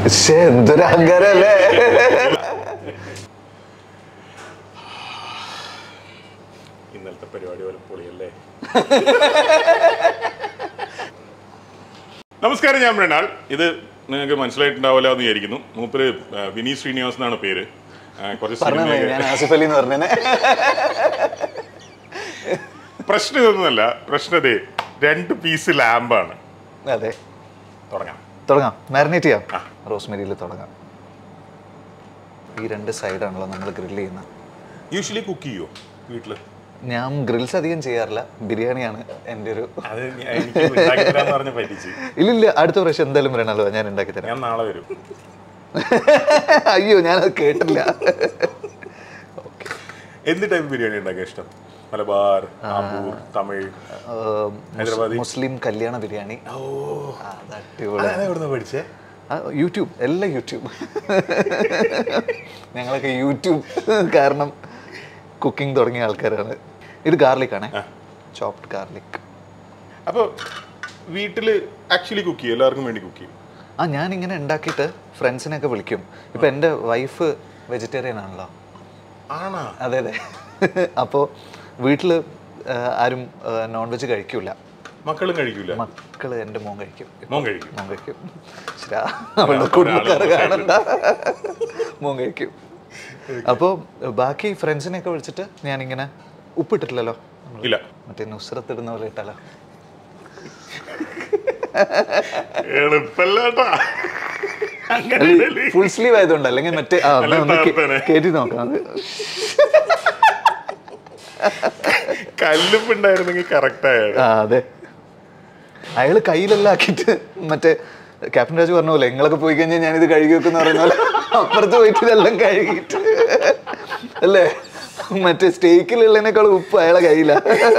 ശ്ശേ, എന്തൊരു അഹങ്കാരല്ലേ ഇന്നലത്തെ പരിപാടി പോലെ പൊളിയല്ലേ നമസ്കാരം ഞാൻ മൃണാൾ ഇത് നിങ്ങൾക്ക് മനസ്സിലായിട്ടുണ്ടാവില്ല എന്ന് വിചാരിക്കുന്നു മൂപ്പര് ആ, വിനീത് ശ്രീനിവാസ് എന്നാണ് പേര് ആ, കുറച്ച് പറഞ്ഞേ സിനിമയൊക്കെ- ഞാൻ ആസിഫ് അലി എന്ന് പറഞ്ഞേ പ്രശ്നം ഇതൊന്നുമല്ല പ്രശ്നതേ രണ്ട് പീസ് ലാമ്പാണ് അതെ തുടങ്ങാം തുടങ്ങാം മാരിനേറ്റ് ചെയ്യാം റോസ്മെരിയിൽ തുടങ്ങാം ഈ രണ്ട് സൈഡാണല്ലോ നമ്മൾ ഗ്രിൽ ചെയ്യുന്നത് യൂഷ്വലി കുക്ക് ചെയ്യോ വീട്ടില് ഞാൻ ഗ്രിൽസ് അധികം ചെയ്യാറില്ല ബിരിയാണിയാണ് എൻ്റെ ഒരു അത് ഞ- എനിക്ക് ഉണ്ടാക്കി തരാന്ന് പറഞ്ഞ് പറ്റിച്ച് ഇല്ലില്ല അടുത്ത പ്രാവശ്യം എന്തായാലും വരണല്ലോ ഞാൻ ഉണ്ടാക്കി തരാം ഞാൻ നാളെ വരും അയ്യോ ഞാനത് കേട്ടില്ല എന്ത് ടൈപ്പ് ബിരിയാണി ഉണ്ടാക്കാൻ ഇഷ്ടം മലബാർ ആമ്പൂർ തമിഴ് ഏം, ഹൈദരാബാദി മുസ്ലിം കല്യാണ ബിരിയാണി ഓ ആ, അത് അടിപൊളി എവിടുന്ന പഠിച്ചേ ആ, യൂട്യൂബ് എല്ലാം യൂട്യൂബ് ഞങ്ങളൊക്കെ യൂട്യൂബ് കാരണം കുക്കിംഗ് തുടങ്ങിയ ആൾക്കാരാണ് ഇത് ഗാർലിക് ആണേ ചോപ്ഡ് ഗാർലിക് അപ്പോൾ വീട്ടിൽ ആക്ച്വലി കുക്ക് ചെയ്യും എല്ലാവർക്കും വേണ്ടി കുക്ക് ചെയ്യും ആ ഞാൻ ഇങ്ങനെ ഉണ്ടാക്കിയിട്ട് ഫ്രണ്ട്സിനെയൊക്കെ വിളിക്കും ഇപ്പം എൻ്റെ വൈഫ് വെജിറ്റേറിയൻ ആണല്ലോ ആണാ അതെ അതെ അപ്പോൾ വീട്ടിൽ ആരും നോൺ വെജ് കഴിക്കൂല മക്കളും കഴിക്കൂല മക്കള് എൻ്റെ മോൻ കഴിക്കും മോൻ കഴിക്കും മോൻ കഴിക്കും ശരാ അവളുടെ കുടുംബക്കാരെ കാണണ്ട മോൻ കഴിക്കും അപ്പോൾ ബാക്കി ഫ്രണ്ട്സിനെയൊക്കെ വിളിച്ചിട്ട് ഞാനിങ്ങനെ ഉപ്പിട്ടിട്ടില്ലല്ലോ ഇല്ല മറ്റേ നുസ്രത്ത് ഇടുന്ന പോലെ ഇട്ടാലോ എളുപ്പല്ലേട്ടാ അങ്ങനെ ഫുൾ സ്ലീവ് ആയതുകൊണ്ട് അല്ലെങ്കിൽ മറ്റേ ആ എന്നാ ഒന്ന് കേ- താഴ്ത്താനെ. കേറ്റി നോക്കാം അത് കല്ലുപ്പ് ഉണ്ടായിരുന്നെങ്കിൽ കറക്റ്റ് ആയത് ആ അതെ അയാള് കയ്യിലെല്ലാം ആക്കിയിട്ട് മറ്റേ ക്യാപ്റ്റൻ രാജു പറഞ്ഞ പോലെ എങ്ങളൊക്കെ പോയി കഴിഞ്ഞാൽ ഞാനിത് കഴുകി വെക്കുന്ന പറയുന്ന പോലെ അപ്പുറത്ത് പോയിട്ട് ഇതെല്ലാം കഴുകിയിട്ട് അല്ലേ മറ്റേ സ്റ്റേക്കിലുള്ളതിനേക്കാൾ ഉപ്പ് അയാളെ കയ്യില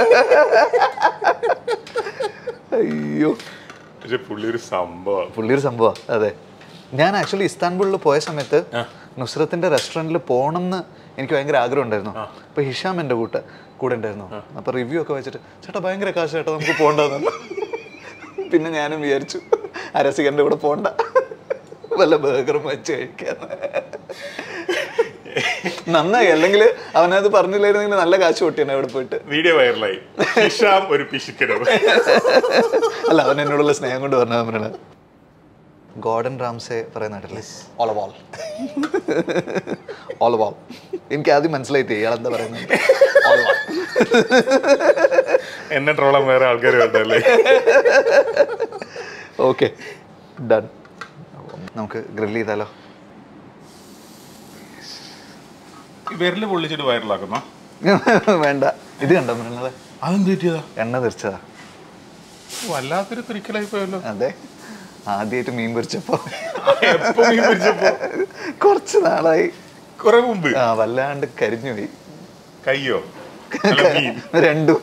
അയ്യോ പക്ഷെ പുള്ളി ഒരു സംഭവം പുള്ളി ഒരു സംഭവം അതെ ഞാൻ ആക്ച്വലി ഇസ്താൻബുളിൽ പോയ സമയത്ത് നുസ്രത്തിന്റെ റെസ്റ്റോറൻറ്റിൽ പോകണമെന്ന് എനിക്ക് ഭയങ്കര ആഗ്രഹം ഉണ്ടായിരുന്നു അപ്പൊ ഹിഷാം എൻ്റെ കൂട്ട് കൂടെ ഉണ്ടായിരുന്നു അപ്പൊ റിവ്യൂ ഒക്കെ വെച്ചിട്ട് ചേട്ടാ ഭയങ്കര കാശ് ചേട്ടാ നമുക്ക് പോകണ്ടെന്ന് പിന്നെ ഞാനും വിചാരിച്ചു അരസികന്റെ കൂടെ പോണ്ട വല്ല ബർഗറും വെച്ച് കഴിക്കാന്ന് നന്നായി അല്ലെങ്കിൽ അവനത് പറഞ്ഞില്ലായിരുന്നെങ്കിൽ നല്ല കാശ് പൊട്ടിയാണ് അവിടെ പോയിട്ട് വീഡിയോ വൈറലായി ഹിഷാം ഒരു പിശുക്കനും അല്ല അവൻ എന്നോടുള്ള സ്നേഹം കൊണ്ട് പറഞ്ഞ അവനാണ് ഗോർഡൻ റാംസെ പറയുന്ന കേട്ടില്ലേ ഓളവാൾ ഓളവാൾ എനിക്ക് ആദ്യം മനസ്സിലായിട്ട് ഇയാൾ എന്താ പറയുന്നത് ഓളവാൾ എന്നെ ട്രോളാൻ വേറെ ആൾക്കാർ വേണ്ടല്ലേ ഓക്കെ ഡൺ നമുക്ക് ഗ്രിൽ ചെയ്താലോ വിരല് പൊള്ളിച്ചിട്ട് വൈറലാക്കുന്നോ വേണ്ട ഇത് കണ്ടോ മൃണങ്ങളെ അതെന്ത് പറ്റിയതാ എണ്ണ തെറിച്ചതാ വല്ലാത്തൊരു ക്രിക്കലായി പോയല്ലോ അതെ ആദ്യമായിട്ട് മീൻ പൊരിച്ചപ്പോ എപ്പോ മീൻ പൊരിച്ചപ്പോ കുറച്ച് നാളായി കുറെ മുമ്പ് ആ വല്ലാണ്ട് കരിഞ്ഞു പോയി കയ്യോ അല്ല, മീൻ രണ്ടും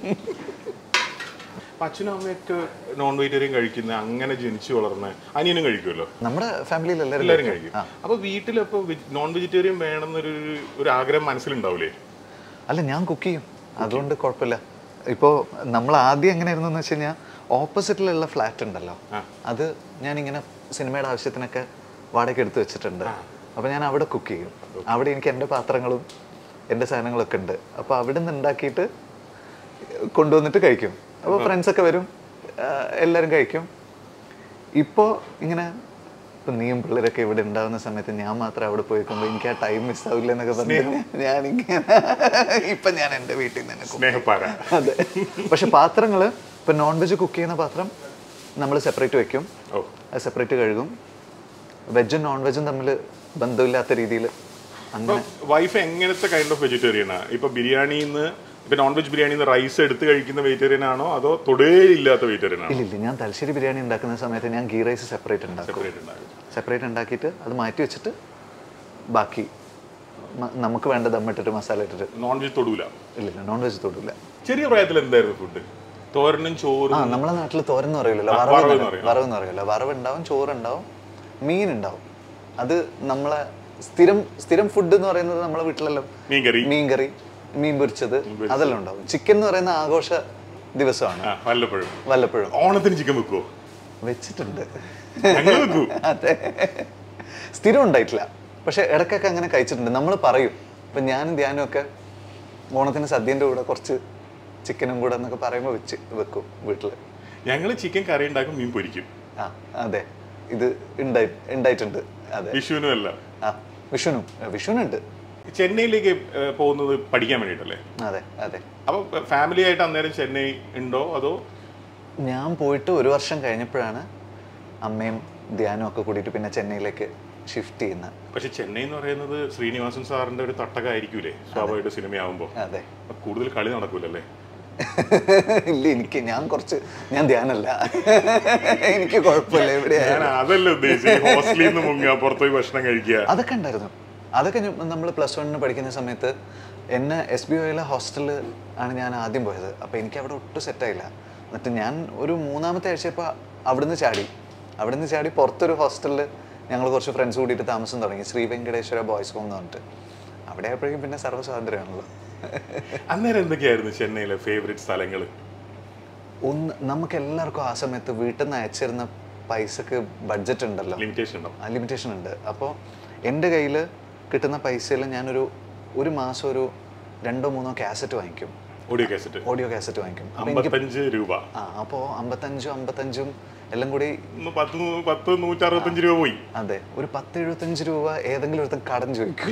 അപ്പൊ അച്ഛനും അമ്മയൊക്കെ നോൺ വെജിറ്റേറിയൻ കഴിക്കുന്ന അങ്ങനെ ജനിച്ചു വളർന്ന അനിയനും കഴിക്കുമല്ലോ നമ്മുടെ ഫാമിലിയിൽ എല്ലാവരും എല്ലാവരും കഴിക്കും അപ്പൊ വീട്ടിലപ്പോ നോൺ വെജിറ്റേറിയൻ വേണമെന്നൊരു ഒരു ആഗ്രഹം മനസ്സിലുണ്ടാവൂലേ അല്ല ഞാൻ കുക്ക് ചെയ്യും അതുകൊണ്ട് കുഴപ്പമില്ല ഇപ്പോൾ നമ്മൾ ആദ്യം എങ്ങനെയായിരുന്നു എന്ന് വെച്ച് കഴിഞ്ഞാൽ ഓപ്പോസിറ്റിലുള്ള ഫ്ലാറ്റ് ഉണ്ടല്ലോ അത് ഞാനിങ്ങനെ സിനിമയുടെ ആവശ്യത്തിനൊക്കെ വാടക എടുത്ത് വെച്ചിട്ടുണ്ട് അപ്പോൾ ഞാൻ അവിടെ കുക്ക് ചെയ്യും അവിടെ എനിക്ക് എൻ്റെ പാത്രങ്ങളും എൻ്റെ സാധനങ്ങളൊക്കെ ഉണ്ട് അപ്പോൾ അവിടെ നിന്ന് ഉണ്ടാക്കിയിട്ട് കൊണ്ടുവന്നിട്ട് കഴിക്കും അപ്പോൾ ഫ്രണ്ട്സൊക്കെ വരും ആ, എല്ലാവരും കഴിക്കും ഇപ്പോൾ ഇങ്ങനെ ഇപ്പം നീയും പിള്ളേരൊക്കെ ഇവിടെ ഉണ്ടാവുന്ന സമയത്ത് ഞാൻ മാത്രം അവിടെ പോയിക്കുമ്പോൾ എനിക്ക് ആ ടൈം മിസ്സാവില്ല എന്നൊക്കെ പറഞ്ഞു ഞാനിങ്ങനെ ഇപ്പം ഞാൻ എൻ്റെ വീട്ടിൽ നിന്ന് തന്നെ cook സ്നേഹപ്പാര അതെ പക്ഷെ പാത്രങ്ങൾ ഇപ്പം നോൺ വെജ് കുക്ക് ചെയ്യുന്ന പാത്രം നമ്മൾ സെപ്പറേറ്റ് വെക്കും ഓ അത് സെപ്പറേറ്റ് കഴുകും വെജും നോൺ വെജും തമ്മിൽ ബന്ധമില്ലാത്ത രീതിയിൽ അങ്ങനെ വൈഫ് എങ്ങനത്തെ കൈൻഡ് ഓഫ് വെജിറ്റേറിയനാ ഇപ്പൊ ബിരിയാണിന്ന് ഇപ്പൊ നോൺ വെജ് ബിരിയാണിന്ന് റൈസ് എടുത്ത് കഴിക്കുന്ന വെജിറ്റേറിയൻ ആണോ അതോ തൊടേ ഇല്ലാത്ത വെജിറ്റേറിയൻ ആണോ ഇല്ല ഇല്ല ഞാൻ തലശ്ശേരി ബിരിയാണി ഉണ്ടാക്കുന്ന സമയത്ത് ഞാൻ ഗീ റൈസ് സെപ്പറേറ്റ് ഉണ്ടാക്കും സെപ്പറേറ്റ് ഉണ്ടാകും സെപ്പറേറ്റ് ഉണ്ടാക്കിയിട്ട് അത് മാറ്റി വെച്ചിട്ട് ബാക്കി മ- നമുക്ക് വേണ്ട ദമ്മിട്ടിട്ട് മസാല ഇട്ടിട്ട് നോൺ വെജ് തൊടൂല ഇല്ലില്ല നോൺ വെജ് തൊടില്ല ചെറിയ പ്രായത്തിൽ എന്തായിരുന്നു ഫുഡ് തോരനും ആ ചോറും നമ്മളെ നാട്ടിൽ തോരൻ എന്ന് പറയില്ലല്ലോ ആ, വറവ് വറവ് എന്ന് എന്ന് പറയും. വറവ് എന്ന് പറയില്ല വറവ് ഉണ്ടാവും ചോറുണ്ടാവും മീൻ ഉണ്ടാവും അത് നമ്മളെ സ്ഥിരം സ്ഥിരം ഫുഡ് എന്ന് പറയുന്നത് നമ്മളെ വീട്ടിലെല്ലാം മീൻകറി മീൻ കറി മീൻ പൊരിച്ചത് അതെല്ലാം ഉണ്ടാവും ചിക്കൻ എന്ന് പറയുന്ന ആഘോഷ ദിവസമാണ് ആ വല്ലപ്പോഴും വല്ലപ്പോഴും ഓണത്തിന് ചിക്കൻ വെക്കുവോ വെച്ചിട്ടുണ്ട് ഞങ്ങൾ വെക്കൂ അതെ സ്ഥിരം ഉണ്ടായിട്ടില്ല പക്ഷെ ഇടയ്ക്കൊക്കെ അങ്ങനെ കഴിച്ചിട്ടുണ്ട് നമ്മൾ പറയും ഇപ്പം ഞാനും ധ്യാനും ഒക്കെ ഓണത്തിന് സദ്യൻ്റെ കൂടെ കുറച്ച് ചിക്കനും കൂടെ എന്നൊക്കെ പറയുമ്പോൾ വെച്ച് വെക്കും വീട്ടിൽ ഞങ്ങൾ ചിക്കൻ കറി ഉണ്ടാക്കും മീൻ പൊരിക്കും ആ അതെ ഇത് ഉണ്ടായി ഉണ്ടായിട്ടുണ്ട് അതെ വിഷുവിനും അല്ല ആ വിഷുനും വിഷുനുണ്ട് ചെന്നൈയിലേക്ക് ഏഹ്, പോകുന്നത് പഠിക്കാൻ വേണ്ടിയിട്ടല്ലേ അതെ അതെ അപ്പൊ ഫാമിലി ആയിട്ട് അന്നേരം ചെന്നൈ ഉണ്ടോ അതോ ഞാൻ പോയിട്ട് ഒരു വർഷം കഴിഞ്ഞപ്പോഴാണ് അമ്മയും ധ്യാനും ഒക്കെ കൂടിയിട്ട് പിന്നെ ചെന്നൈയിലേക്ക് ഷിഫ്റ്റ് ചെയ്യുന്നത് പക്ഷെ ചെന്നൈ എന്ന് പറയുന്നത് ശ്രീനിവാസൻ സാറിന്റെ ഒരു തട്ടകമായിരിക്കൂലേ സ്വാഭാവികമായിട്ട് സിനിമയാവുമ്പോ അതെ അപ്പൊ കൂടുതൽ കളി നടക്കൂലല്ലേ ഇല്ല എനിക്ക് ഞാൻ കുറച്ച് ഞാൻ ധ്യാനല്ല എനിക്ക് കുഴപ്പമില്ല ഞാൻ എവിടെയായാലും അതല്ല ഉദ്ദേശിച്ചത് ഹോസ്റ്റലിൽ നിന്ന് മുങ്ങുക പുറത്തുപോയി ഭക്ഷണം കഴിക്കുക അതൊക്കെ ഉണ്ടായിരുന്നു അതൊക്കെ നമ്മൾ പ്ലസ് വണ്ണിന് പഠിക്കുന്ന സമയത്ത് എന്നെ എസ് ബി ഒയിലെ ഹോസ്റ്റലിൽ ആണ് ഞാൻ ആദ്യം പോയത് അപ്പോൾ എനിക്ക് അവിടെ ഒട്ടും സെറ്റായില്ല എന്നിട്ട് ഞാൻ ഒരു മൂന്നാമത്തെ ആഴ്ചയപ്പോൾ അവിടുന്ന് ചാടി അവിടുന്ന് ചാടി പുറത്തൊരു ഹോസ്റ്റലിൽ ഞങ്ങൾ കുറച്ച് ഫ്രണ്ട്സ് കൂടിയിട്ട് താമസം തുടങ്ങി ശ്രീ വെങ്കടേശ്വര ബോയ്സ് ഹോം എന്ന് പറഞ്ഞിട്ട് അവിടെ ആയപ്പോഴേക്കും പിന്നെ സർവ്വ സ്വാതന്ത്ര്യമാണല്ലോ അന്നേരം എന്തൊക്കെയായിരുന്നു ചെന്നൈയിലെ ഫേവറേറ്റ് സ്ഥലങ്ങൾ ഒന്ന് നമുക്ക് എല്ലാവർക്കും ആ സമയത്ത് വീട്ടിൽ നിന്ന് അയച്ചിരുന്ന പൈസക്ക് ബഡ്ജറ്റ് ഉണ്ടല്ലോ ലിമിറ്റേഷൻ ഉണ്ടോ ആ ലിമിറ്റേഷൻ ഉണ്ട് അപ്പോൾ എൻ്റെ കയ്യിൽ കിട്ടുന്ന പൈസയിൽ ഞാനൊരു ഒരു മാസം ഒരു രണ്ടോ മൂന്നോ കാസറ്റ് വാങ്ങിക്കും ഓഡിയോ കാസറ്റ് ഓഡിയോ കാസറ്റ് വാങ്ങിക്കും അപ്പോൾ എനിക്ക് അമ്പത്തഞ്ച് രൂപ ആ അപ്പോൾ അമ്പത്തഞ്ചും അമ്പത്തഞ്ചും എല്ലാം കൂടി ഒന്ന് പത്ത് നൂ- പത്ത് നൂറ്റി അറുപത്തഞ്ച് രൂപ പോയി അതെ ഒരു പത്ത് എഴുപത്തഞ്ച് രൂപ ഏതെങ്കിലും ഒരുത്തൻ കടം ചോദിക്കും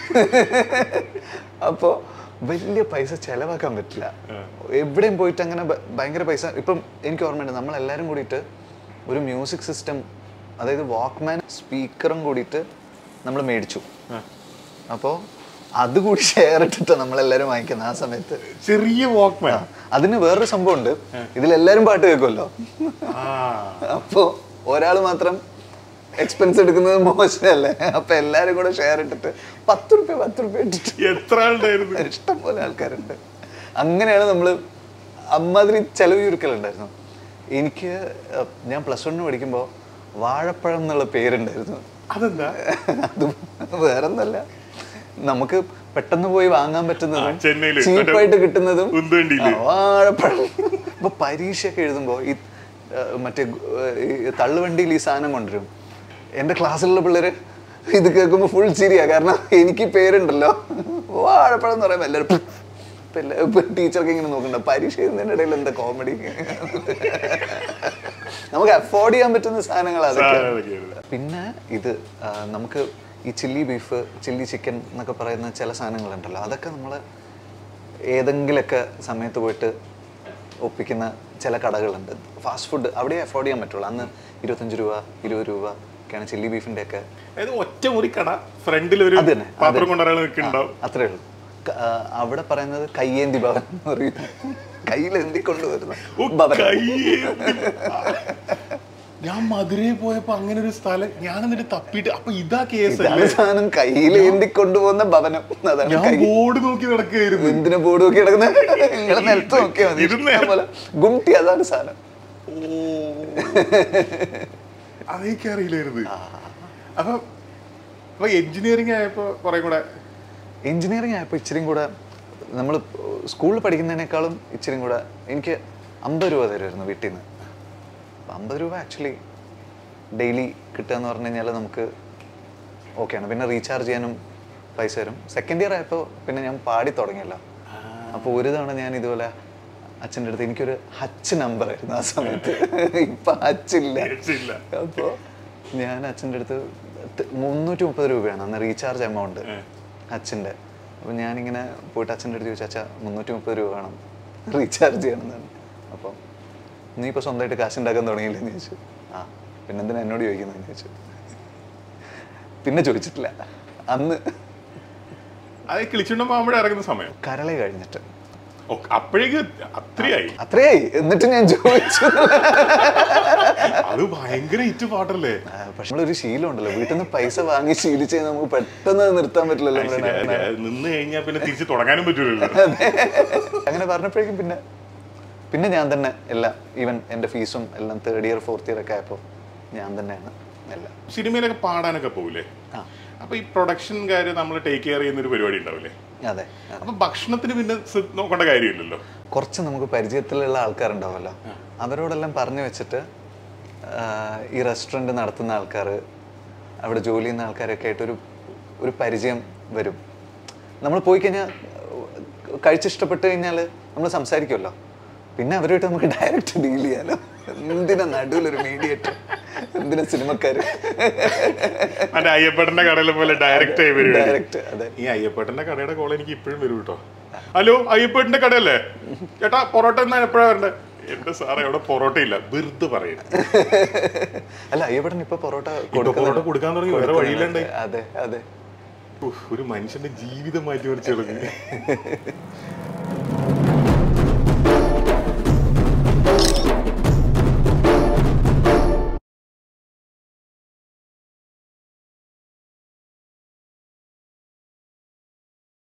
അപ്പോൾ വലിയ പൈസ ചെലവാക്കാൻ പറ്റില്ല എവിടെയും പോയിട്ട് അങ്ങനെ ഭ- ഭയങ്കര പൈസ ഇപ്പം എനിക്ക് ഓർമ്മയുണ്ട് നമ്മളെല്ലാവരും കൂടിയിട്ട് ഒരു മ്യൂസിക് സിസ്റ്റം അതായത് വാക്ക്മാൻ സ്പീക്കറും കൂടിയിട്ട് നമ്മൾ മേടിച്ചു അപ്പോൾ അതുകൂടി ഷെയർ ഇട്ടിട്ട് നമ്മളെല്ലാവരും വാങ്ങിക്കുന്നത് ആ സമയത്ത് ചെറിയ വാക്ക്മാൻ അതിന് വേറൊരു സംഭവം ഉണ്ട് ഇതിലെല്ലാവരും പാട്ട് കേൾക്കുമല്ലോ ആ അപ്പോൾ ഒരാൾ മാത്രം എക്സ്പെൻസ് എടുക്കുന്നത് മോശമല്ലേ അപ്പൊ എല്ലാരും കൂടെ ഷെയർ ഇട്ടിട്ട് പത്ത് റുപ്യ പത്ത് റുപ്യ ഇട്ടിട്ട് എത്ര ആളുണ്ടായിരുന്നു ഇഷ്ടം പോലെ ആൾക്കാരുണ്ട് അങ്ങനെയാണ് നമ്മൾ അമ്മാതിരി ചെലവ് ചുരുക്കലുണ്ടായിരുന്നു എനിക്ക് അഹ്, ഞാൻ പ്ലസ് വണ്ണിന് പഠിക്കുമ്പോൾ വാഴപ്പഴം എന്നുള്ള പേരുണ്ടായിരുന്നു അതെന്താ അത് വേറൊന്നല്ല നമുക്ക് പെട്ടെന്ന് പോയി വാങ്ങാൻ ആ, പറ്റുന്നതും ചെന്നൈയില് ചീപ്പായിട്ട് കിട്ടുന്നതും ഉന്തുവണ്ടിയില്. ആ, വാഴപ്പഴം ഇപ്പൊ പരീക്ഷയൊക്കെ എഴുതുമ്പോൾ ഈ ആ, മറ്റേ ഗു- ഈ തള്ളുവണ്ടിയിൽ ഈ സാധനം കൊണ്ടുവരും എൻ്റെ ക്ലാസ്സിലുള്ള പിള്ളേര് ഇത് കേൾക്കുമ്പോൾ ഫുൾ ചിരിയാ കാരണം എനിക്ക് ഈ പേരുണ്ടല്ലോ വാഴപ്പഴം എന്ന് പറയുമ്പോൾ എല്ലാവരും ഇപ്പൊ എല്ലാ- ഇപ്പൊ ടീച്ചർക്ക് ഇങ്ങനെ നോക്കണ്ട പരീക്ഷ എഴുതുന്നതിൻ്റെ ഇടയിൽ എന്താ കോമഡി നമുക്ക് അഫോർഡ് ചെയ്യാൻ പറ്റുന്ന സാധനങ്ങൾ അതൊക്കെ സാധനങ്ങളൊക്കെയായിരുന്നു. പിന്നെ ഇത് ആ, നമുക്ക് ഈ ചില്ലി ബീഫ് ചില്ലി ചിക്കൻ എന്നൊക്കെ പറയുന്ന ചില സാധനങ്ങളുണ്ടല്ലോ അതൊക്കെ നമ്മൾ ഏതെങ്കിലുമൊക്കെ സമയത്ത് പോയിട്ട് ഒപ്പിക്കുന്ന ചില കടകളുണ്ട് ഫാസ്റ്റ് ഫുഡ് അവിടെ അഫോർഡ് ചെയ്യാൻ പറ്റുള്ളൂ അന്ന് ഇരുപത്തഞ്ച് രൂപ ഇരുപത് രൂപ ഒക്കെയാണ് ചില്ലി ബീഫിൻ്റെ ഒക്കെ അതായത് ഒറ്റ മുറി കട ഫ്രണ്ടിൽ ഒരു അത് തന്നെ, അത് പാത്രം തന്നെ. കൊണ്ടൊരാൾ നിൽക്കുന്നുണ്ടാവും അത്രേ ഉള്ളൂ ക- ആ, അവിടെ പറയുന്നത് കയ്യേന്തി ഭവൻ എന്ന് പറയും കയ്യിലേന്തി കൊണ്ടുവരുന്ന ഓ, ഭവൻ കയ്യേ. ഞാൻ മധുരയിൽ പോയപ്പോ അങ്ങനെ ഒരു സ്ഥലം ഞാൻ എന്നിട്ട് തപ്പിയിട്ട് അപ്പൊ ഇതാ കേസ് ഇതാണ് സാധനം കയ്യിലേന്തി കൊണ്ടുപോകുന്ന ഭവനം അതാണ് ഞാൻ കൈ ബോർഡ് നോക്കി നടക്കുകയായിരുന്നു എന്തിനു ബോർഡ് നോക്കി കിടക്കുന്നത് നിങ്ങളെ നിലത്ത് നോക്കിയാൽ മതി ഇത് ഇഷ്ടം പോലെ ഗുംട്ടി അതാണ് സാധനം അതൊക്കെ അറിയില്ലായിരുന്നു അപ്പൊ അപ്പൊ എഞ്ചിനീയറിംഗ് ആയപ്പോ കുറെ കൂടെ എഞ്ചിനീയറിംഗ് ആയപ്പോൾ ഇച്ചിരി കൂടെ നമ്മൾ സ്കൂളിൽ പഠിക്കുന്നതിനേക്കാളും ഇച്ചിരി കൂടെ എനിക്ക് അമ്പത് രൂപ തരുമായിരുന്നു വീട്ടിൽ നിന്ന് അപ്പം അമ്പത് രൂപ ആക്ച്വലി ഡെയിലി കിട്ടുക എന്ന് പറഞ്ഞു കഴിഞ്ഞാൽ നമുക്ക് ഓക്കെയാണ് പിന്നെ റീചാർജ് ചെയ്യാനും പൈസ തരും സെക്കൻഡ് ഇയർ ആയപ്പോൾ പിന്നെ ഞാൻ പാടി തുടങ്ങിയല്ലോ അപ്പോൾ ഒരു തവണ ഞാൻ ഇതുപോലെ അച്ഛൻ്റെ അടുത്ത് എനിക്കൊരു ഹച്ച് നമ്പർ ആയിരുന്നു ആ സമയത്ത് ഇപ്പം ഹച്ചില്ല രക്ഷയില്ല. അപ്പോൾ ഞാൻ അച്ഛൻ്റെ അടുത്ത് ത- മുന്നൂറ്റി മുപ്പത് രൂപയാണ് അന്ന് റീചാർജ് എമൗണ്ട് അച്ഛൻ്റെ അപ്പോൾ ഞാനിങ്ങനെ പോയിട്ട് അച്ഛൻ്റെ അടുത്ത് ചോദിച്ചു അച്ഛാ മുന്നൂറ്റി മുപ്പത് രൂപ വേണം റീചാർജ് ചെയ്യണമെന്നാണ് അപ്പം നീ ഇപ്പോൾ സ്വന്തമായിട്ട് കാശ് ഉണ്ടാക്കാൻ തുടങ്ങിയില്ലെന്ന് ചോദിച്ചു ആ പിന്നെന്തിനാ എന്നോട് ചോദിക്കുന്നതെന്ന് ചോദിച്ചു പിന്നെ ചോദിച്ചിട്ടില്ല അന്ന് അത് കിളിച്ചുണ്ട മാമ്പഴ ഇറങ്ങുന്ന സമയം കരളെ കഴിഞ്ഞിട്ട് ഓ, അപ്പോഴേക്ക് അത്രയായി അത്രയായി എന്നിട്ട് ഞാൻ ചോദിച്ചു അത് ഭയങ്കര ഹിറ്റ് പാട്ടല്ലേ ആ, പക്ഷെ നമ്മളൊരു ശീലം ഉണ്ടല്ലോ വീട്ടിൽ നിന്ന് പൈസ വാങ്ങി ശീലിച്ച് കഴിഞ്ഞാൽ നമുക്ക് പെട്ടെന്ന് അത് നിർത്താൻ പറ്റില്ലല്ലോ ശരി, നമ്മുടെ അതെ, അത് നിന്ന് കഴിഞ്ഞാൽ പിന്നെ തിരിച്ച് തുടങ്ങാനും പറ്റൂലല്ലോ അങ്ങനെ പറഞ്ഞപ്പോഴേക്കും പിന്നെ പിന്നെ ഞാൻ തന്നെ എല്ലാം ഈവൻ എൻ്റെ ഫീസും എല്ലാം തേർഡ് ഇയർ ഫോർത്ത് ഇയർ ഒക്കെ ആയപ്പോൾ ഞാൻ തന്നെയാണ് എല്ലാം സിനിമയിലൊക്കെ പാടാനൊക്കെ പോകില്ലേ ആ അപ്പൊ ഈ പ്രൊഡക്ഷൻ കാര്യം നമ്മൾ ടേക്ക് കെയർ ചെയ്യുന്ന ഒരു പരിപാടി ഉണ്ടാവില്ലേ അതെ അതെ. അപ്പൊ ഭക്ഷണത്തിന് പിന്നെ ശ്ര- നോക്കേണ്ട കാര്യമില്ലല്ലോ കുറച്ച് നമുക്ക് പരിചയത്തിലുള്ള ആൾക്കാരുണ്ടാവുമല്ലോ അവരോടെല്ലാം പറഞ്ഞു വെച്ചിട്ട് ഈ റെസ്റ്റോറൻറ്റ് നടത്തുന്ന ആൾക്കാർ അവിടെ ജോലി ചെയ്യുന്ന ആൾക്കാരൊക്കെ ആയിട്ടൊരു ഒരു പരിചയം വരും നമ്മൾ പോയി കഴിഞ്ഞാൽ കഴിച്ചിഷ്ടപ്പെട്ട് കഴിഞ്ഞാൽ നമ്മൾ സംസാരിക്കുമല്ലോ പിന്നെ അവരുമായിട്ട് നമുക്ക് ഡയറക്റ്റ് ഡീൽ ചെയ്യാലോ എന്തിനാ നടുവിലൊരു മീഡിയേറ്റർ എന്തിനാ സിനിമക്കാർ മറ്റേ അയ്യപ്പേട്ടന്റെ കടയിലെ പോലെ ഡയറക്റ്റ് ആയി വരും ഡയറക്റ്റ് അതെ ഈ അയ്യപ്പേട്ടന്റെ കടയുടെ കോൾ എനിക്ക് ഇപ്പോഴും വരും കേട്ടോ ഹലോ അയ്യപ്പേട്ടന്റെ കടയല്ലേ ചേട്ടാ പൊറോട്ട എന്നാ എപ്പോഴാ വരണ്ടേ എന്റെ സാറേ അവിടെ പൊറോട്ട ഇല്ല വെറുതെ പറയും അല്ല അയ്യപ്പടൻ ഇപ്പൊ പൊറോട്ട ഇപ്പൊ പൊറോട്ട കൊടുക്കാൻ തുടങ്ങി വേറെ വഴിയിലുണ്ട് അതെ അതെ ഉഫ്, ഒരു മനുഷ്യന്റെ ജീവിതം മാറ്റി മറിച്ച് കളഞ്ഞു